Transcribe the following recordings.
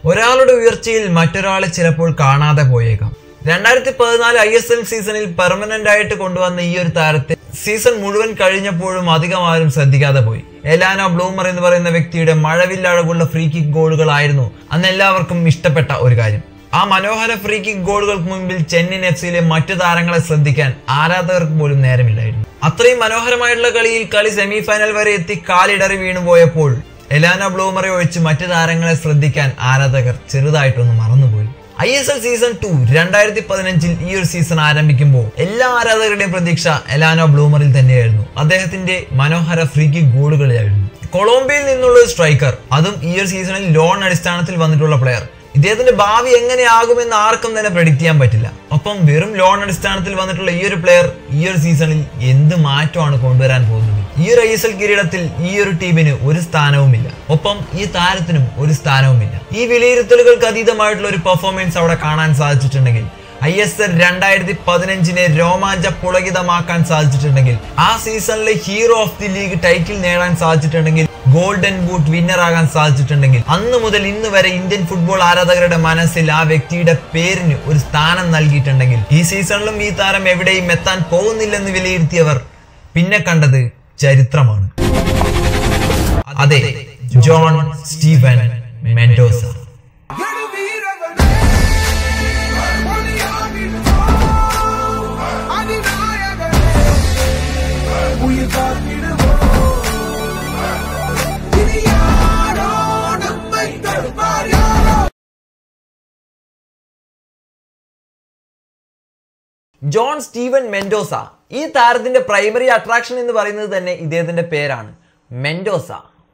ഒരാളുടെ ഉയർച്ചയിൽ മറ്റൊരാളെ ചിലപ്പോൾ കാണാതെ പോയേക്കാം രണ്ടായിരത്തി പതിനാല് ഐ എസ് എൽ സീസണിൽ പെർമനന്റ് ആയിട്ട് കൊണ്ടുവന്ന ഈ ഒരു താരത്തെ സീസൺ മുഴുവൻ കഴിഞ്ഞപ്പോഴും അധികം ആരും ശ്രദ്ധിക്കാതെ പോയി എലാന ബ്ലൂമർ എന്ന് പറയുന്ന വ്യക്തിയുടെ മഴവില്ലഴകുള്ള ഫ്രീ കിക്ക് ഗോളുകളായിരുന്നു അന്ന് എല്ലാവർക്കും ഇഷ്ടപ്പെട്ട ഒരു കാര്യം ആ മനോഹര ഫ്രീ കിക്ക് ഗോളുകൾക്ക് മുൻപിൽ ചെന്നൈയിൻ എഫ് സിയിലെ മറ്റു താരങ്ങളെ ശ്രദ്ധിക്കാൻ ആരാധകർക്ക് പോലും നേരമില്ലായിരുന്നു അത്രയും മനോഹരമായിട്ടുള്ള കളിയിൽ കളി സെമി ഫൈനൽ വരെ എത്തി കാലിടറി വീണുപോയപ്പോൾ എലാന ബ്ലൂമറെ ഒഴിച്ച് മറ്റു താരങ്ങളെ ശ്രദ്ധിക്കാൻ ആരാധകർ ചെറുതായിട്ടൊന്ന് മറന്നുപോയി I S L season two രണ്ടായിരത്തി പതിനഞ്ചിൽ ഈ ഒരു സീസൺ ആരംഭിക്കുമ്പോൾ എല്ലാ ആരാധകരുടെയും പ്രതീക്ഷ എലാനോ ബ്ലൂമറിൽ തന്നെയായിരുന്നു അദ്ദേഹത്തിന്റെ മനോഹര ഫ്രീ കിക്ക് ഗോളുകളിലായിരുന്നു കൊളംബിയയിൽ നിന്നുള്ള ഒരു സ്ട്രൈക്കർ അതും ഈ ഒരു സീസണിൽ ലോൺ അടിസ്ഥാനത്തിൽ വന്നിട്ടുള്ള പ്ലെയർ ഇദ്ദേഹത്തിന്റെ ഭാവി എങ്ങനെയാകുമെന്ന് ആർക്കും തന്നെ പ്രഡിക്റ്റ് ചെയ്യാൻ പറ്റില്ല ഒപ്പം വെറും ലോൺ അടിസ്ഥാനത്തിൽ വന്നിട്ടുള്ള ഈ ഒരു പ്ലെയർ ഈ ഒരു സീസണിൽ എന്ത് മാറ്റമാണ് കൊണ്ടുവരാൻ പോകുന്നത് ഈ ഒരു ഐ എസ് എൽ കിരീടത്തിൽ ഈ ഒരു ടീമിന് ഒരു സ്ഥാനവുമില്ല ഒപ്പം ഈ താരത്തിനും ഒരു സ്ഥാനവുമില്ല ഈ വിലയിരുത്തലുകൾക്ക് അതീതമായിട്ടുള്ള ഒരു പെർഫോമൻസ് അവിടെ കാണാൻ സാധിച്ചിട്ടുണ്ടെങ്കിൽ ഐ എസ് എൽ രണ്ടായിരത്തി പതിനഞ്ചിനെ രോമാഞ്ച പുളകിതമാക്കാൻ സാധിച്ചിട്ടുണ്ടെങ്കിൽ ആ സീസണിലെ hero of the league title നേടാൻ സാധിച്ചിട്ടുണ്ടെങ്കിൽ ഗോൾഡൻ ബൂട്ട് വിന്നർ ആകാൻ സാധിച്ചിട്ടുണ്ടെങ്കിൽ അന്ന് മുതൽ ഇന്ന് വരെ ഇന്ത്യൻ ഫുട്ബോൾ ആരാധകരുടെ മനസ്സിൽ ആ വ്യക്തിയുടെ പേരിന് ഒരു സ്ഥാനം നൽകിയിട്ടുണ്ടെങ്കിൽ ഈ സീസണിലും ഈ താരം എവിടെയും എത്താൻ പോകുന്നില്ലെന്ന് വിലയിരുത്തിയവർ പിന്നെ കണ്ടത് ചരിത്രമാണ് അതെ ജോൺ സ്റ്റീവൻ മെൻഡോസ ഗണവീരവനേ, ഒളിയാകിടുമോ, അതിനായകനേ, ഉയിർ കാത്തിടുമോ, ഇനി யாரோ நம்மை தடுப்பார் யாரோ ജോൺ സ്റ്റീവൻ മെൻഡോസ ഈ താരത്തിന്റെ പ്രൈമറി അട്രാക്ഷൻ എന്ന് പറയുന്നത് തന്നെ ഇദ്ദേഹത്തിന്റെ പേരാണ് മെൻഡോസ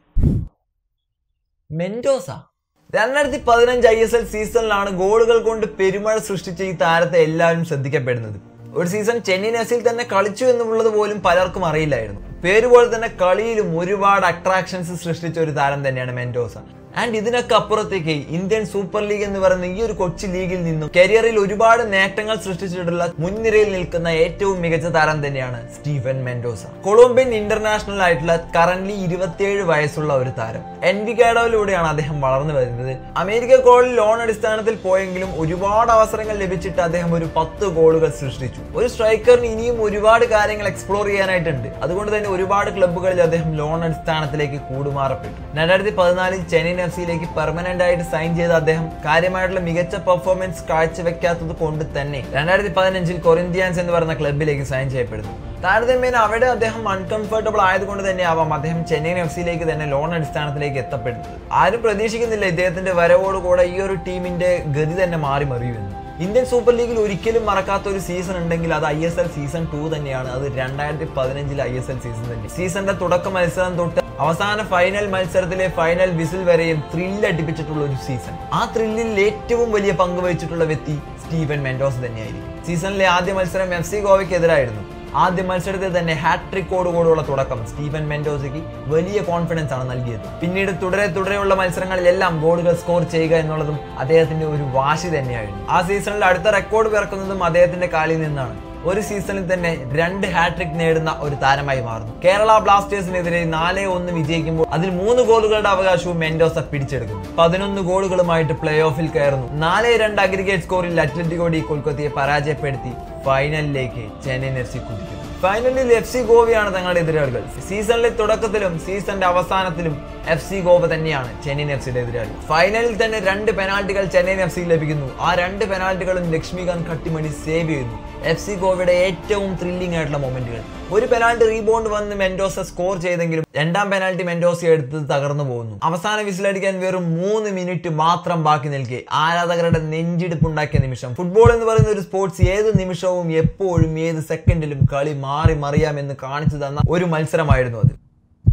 മെൻഡോസ രണ്ടായിരത്തി പതിനഞ്ച് ഐ എസ് എൽ സീസണിലാണ് ഗോളുകൾ കൊണ്ട് പെരുമഴ സൃഷ്ടിച്ച ഈ താരത്തെ എല്ലാവരും ശ്രദ്ധിക്കപ്പെടുന്നത് ഒരു സീസൺ ചെന്നൈയിൻ എഫ് സിയിൽ തന്നെ കളിച്ചു എന്നുള്ളത് പോലും പലർക്കും അറിയില്ലായിരുന്നു പേര് പോലെ തന്നെ കളിയിലും ഒരുപാട് അട്രാക്ഷൻസ് സൃഷ്ടിച്ച ഒരു താരം തന്നെയാണ് മെൻഡോസ ആൻഡ് ഇതിനൊക്കെ അപ്പുറത്തേക്ക് ഇന്ത്യൻ സൂപ്പർ ലീഗ് എന്ന് പറയുന്ന ഈ ഒരു കൊച്ചു ലീഗിൽ നിന്നും കരിയറിൽ ഒരുപാട് നേട്ടങ്ങൾ സൃഷ്ടിച്ചിട്ടുള്ള മുൻനിരയിൽ നിൽക്കുന്ന ഏറ്റവും മികച്ച താരം തന്നെയാണ് സ്റ്റീഫൻ മെൻഡോസ കൊളംബിയൻ ഇന്റർനാഷണൽ ആയിട്ടുള്ള കറന്റ് ഇരുപത്തിയേഴ് വയസ്സുള്ള ഒരു താരം എൻവികാഡോയിലൂടെയാണ് അദ്ദേഹം വളർന്നു വരുന്നത് അമേരിക്ക കോളിൽ ലോൺ അടിസ്ഥാനത്തിൽ പോയെങ്കിലും ഒരുപാട് അവസരങ്ങൾ ലഭിച്ചിട്ട് അദ്ദേഹം ഒരു പത്ത് ഗോളുകൾ സൃഷ്ടിച്ചു ഒരു സ്ട്രൈക്കറിന് ഇനിയും ഒരുപാട് കാര്യങ്ങൾ എക്സ്പ്ലോർ ചെയ്യാനായിട്ടുണ്ട് അതുകൊണ്ട് തന്നെ ഒരുപാട് ക്ലബ്ബുകളിൽ അദ്ദേഹം ലോൺ അടിസ്ഥാനത്തിലേക്ക് കൂടുമാറപ്പെട്ടു രണ്ടായിരത്തി പതിനാലിൽ ചെന്നൈയിൻ എഫ് സിയിലേക്ക് പെർമനന്റ് ആയിട്ട് സൈൻ ചെയ്ത അദ്ദേഹം കാര്യമായിട്ടുള്ള മികച്ച പെർഫോമൻസ് കാഴ്ചവെക്കാത്തത് കൊണ്ട് തന്നെ രണ്ടായിരത്തി പതിനഞ്ചിൽ കൊറിന്ത്യൻസ് എന്ന് പറയുന്ന ക്ലബ്ബിലേക്ക് സൈൻ ചെയ്യപ്പെടുന്നു താരതമ്യേന അവിടെ അദ്ദേഹം അൺകംഫർട്ടബിൾ ആയതുകൊണ്ട് തന്നെ ആവാം അദ്ദേഹം ചെന്നൈയിൻ എഫ് സിയിലേക്ക് തന്നെ ലോൺ അടിസ്ഥാനത്തിലേക്ക് എത്തപ്പെടുന്നത് ആരും പ്രതീക്ഷിക്കുന്നില്ല ഇദ്ദേഹത്തിന്റെ വരവോടുകൂടെ ഈ ഒരു ടീമിന്റെ ഗതി തന്നെ മാറി മറിയുമെന്ന് ഇന്ത്യൻ സൂപ്പർ ലീഗിൽ ഒരിക്കലും മറക്കാത്ത ഒരു സീസൺ ഉണ്ടെങ്കിൽ അത് I S L season two തന്നെയാണ് അത് രണ്ടായിരത്തി പതിനഞ്ചിലെ ഐ എസ് എൽ സീസൺ തന്നെ സീസണിന്റെ തുടക്ക മത്സരം തൊട്ട് അവസാന ഫൈനൽ മത്സരത്തിലെ ഫൈനൽ വിസിൽ വരെയും ത്രില്ല് അടിപ്പിച്ചിട്ടുള്ള ഒരു സീസൺ ആ ത്രില്ലിൽ ഏറ്റവും വലിയ പങ്ക് വഹിച്ചിട്ടുള്ള വ്യക്തി സ്റ്റീവൻ മെൻഡോസ് തന്നെയായിരിക്കും സീസണിലെ ആദ്യ മത്സരം എഫ് സി ഗോവയ്ക്കെതിരായിരുന്നു ആദ്യ മത്സരത്തിൽ തന്നെ ഹാട്രിക്കോടുകൂടിയുള്ള തുടക്കം സ്റ്റീഫൻ മെൻഡോസയ്ക്ക് വലിയ കോൺഫിഡൻസ് ആണ് നൽകിയത് പിന്നീട് തുടരെ തുടരെയുള്ള മത്സരങ്ങളിലെല്ലാം ഗോളുകൾ സ്കോർ ചെയ്യുക എന്നുള്ളതും അദ്ദേഹത്തിന്റെ ഒരു വാശി തന്നെയായിരുന്നു ആ സീസണിൽ അടുത്ത റെക്കോർഡ് പിറക്കുന്നതും അദ്ദേഹത്തിന്റെ കാലിൽ നിന്നാണ് ഒരു സീസണിൽ തന്നെ രണ്ട് ഹാട്രിക് നേടുന്ന ഒരു താരമായി മാറുന്നു കേരള ബ്ലാസ്റ്റേഴ്സിനെതിരെ നാല് ഒന്ന് വിജയിക്കുമ്പോൾ അതിൽ മൂന്ന് ഗോളുകളുടെ അവകാശവും മെൻഡോസ പിടിച്ചെടുക്കുന്നു പതിനൊന്ന് ഗോളുകളുമായിട്ട് പ്ലേ ഓഫിൽ കയറുന്നു നാല് രണ്ട് അഗ്രിഗേറ്റ് സ്കോറിൽ അത്ലറ്റിക്കോ ഡി കൊൽക്കത്തയെ പരാജയപ്പെടുത്തി ഫൈനലിലേക്ക് ചെന്നൈയിൻ എഫ് സി കുതിക്കുന്നു ഫൈനലിൽ എഫ് സി ഗോവയാണ് തങ്ങളുടെ എതിരാളികൾ സീസണിലെ തുടക്കത്തിലും സീസണിന്റെ അവസാനത്തിലും എഫ് സി ഗോവ തന്നെയാണ് ചെന്നൈയിൻ എഫ് സിയുടെ എതിരാളി ഫൈനലിൽ തന്നെ രണ്ട് പെനാൾട്ടികൾ ചെന്നൈയിൻ എഫ് സി ലഭിക്കുന്നു ആ രണ്ട് പെനാൾട്ടികളും ലക്ഷ്മികാന്ത് കട്ടിമണി സേവ് ചെയ്യുന്നു എഫ് സി ഗോവയുടെ ഏറ്റവും ത്രില്ലിംഗ് ആയിട്ടുള്ള മൊമെന്റുകൾ ഒരു പെനാൾട്ടി റീബൗണ്ട് വന്ന് മെൻഡോസ സ്കോർ ചെയ്തെങ്കിലും രണ്ടാം പെനാൾട്ടി മെൻഡോസ എടുത്ത് തകർന്നു പോകുന്നു അവസാന വിസിലടിക്കാൻ വെറും മൂന്ന് മിനിറ്റ് മാത്രം ബാക്കി നിൽക്കെ ആരാധകരുടെ നെഞ്ചിടിപ്പുണ്ടാക്കിയ നിമിഷം ഫുട്ബോൾ എന്ന് പറയുന്ന ഒരു സ്പോർട്സ് ഏത് നിമിഷവും എപ്പോഴും ഏത് സെക്കൻഡിലും കളി മാറി മറിയാമെന്ന് കാണിച്ചു തന്ന ഒരു മത്സരമായിരുന്നു അത്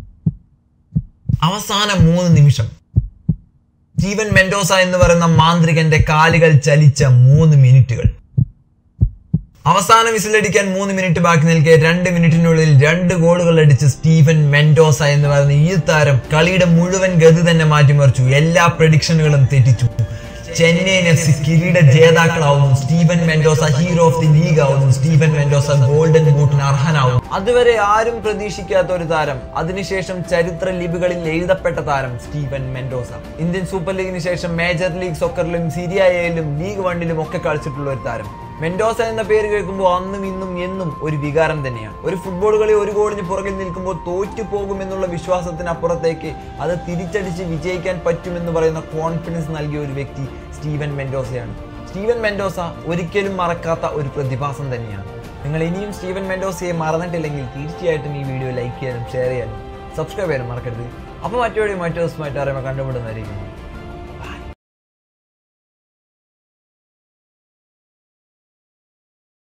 അവസാന മൂന്ന് നിമിഷം സ്റ്റീവൻ മെൻഡോസ എന്ന് പറയുന്ന മാന്ത്രികന്റെ കാലുകൾ ചലിച്ച മൂന്ന് മിനിറ്റുകൾ അവസാന വിസിലടിക്കാൻ മൂന്ന് മിനിറ്റ് ബാക്കി നിൽക്കെ രണ്ട് മിനിറ്റിനുള്ളിൽ രണ്ട് ഗോളുകൾ അടിച്ച് സ്റ്റീഫൻ മെൻഡോസ എന്ന് പറയുന്ന ഈ താരം കളിയുടെ മുഴുവൻ ഗതി തന്നെ മാറ്റിമറിച്ചു എല്ലാ പ്രഡിക്ഷനുകളും തെറ്റിച്ചു ചെന്നൈയിൻ എഫ് സി കിരീട ജേതാക്കളാവുന്നു Steven Mendoza hero of the league ആവുന്നു സ്റ്റീവൻ മെൻഡോസ ഗോൾഡൻ ബൂട്ടിന് അർഹനാവുന്നു അതുവരെ ആരും പ്രതീക്ഷിക്കാത്ത ഒരു താരം അതിനുശേഷം ചരിത്ര ലിപികളിൽ എഴുതപ്പെട്ട താരം സ്റ്റീവൻ മെൻഡോസ ഇന്ത്യൻ സൂപ്പർ ലീഗിന് ശേഷം മേജർ ലീഗ് സൊക്കറിലും സീരിയ എയിലും ലീഗ് വണ്ണിലും ഒക്കെ കളിച്ചിട്ടുള്ള ഒരു താരം മെൻഡോസ എന്ന പേര് കേൾക്കുമ്പോൾ അന്നും ഇന്നും എന്നും ഒരു വികാരം തന്നെയാണ് ഒരു ഫുട്ബോൾ കളി ഒരു ഗോളിന് പുറകിൽ നിൽക്കുമ്പോൾ തോറ്റു പോകുമെന്നുള്ള വിശ്വാസത്തിനപ്പുറത്തേക്ക് അത് തിരിച്ചടിച്ച് വിജയിക്കാൻ പറ്റുമെന്ന് പറയുന്ന കോൺഫിഡൻസ് നൽകിയ ഒരു വ്യക്തി സ്റ്റീവൻ മെൻഡോസയാണ് സ്റ്റീവൻ മെൻഡോസ ഒരിക്കലും മറക്കാത്ത ഒരു പ്രതിഭാസം തന്നെയാണ് നിങ്ങൾ ഇനിയും സ്റ്റീവൻ മെൻഡോസയെ മറന്നിട്ടില്ലെങ്കിൽ തീർച്ചയായിട്ടും ഈ വീഡിയോ ലൈക്ക് ചെയ്യാനും ഷെയർ ചെയ്യാനും സബ്സ്ക്രൈബ് ചെയ്യാനും മറക്കരുത് അപ്പോൾ മറ്റൊരു മറ്റു ദിവസമായിട്ട് അറിയുമ്പോൾ കണ്ടുപിടുന്നതായിരിക്കും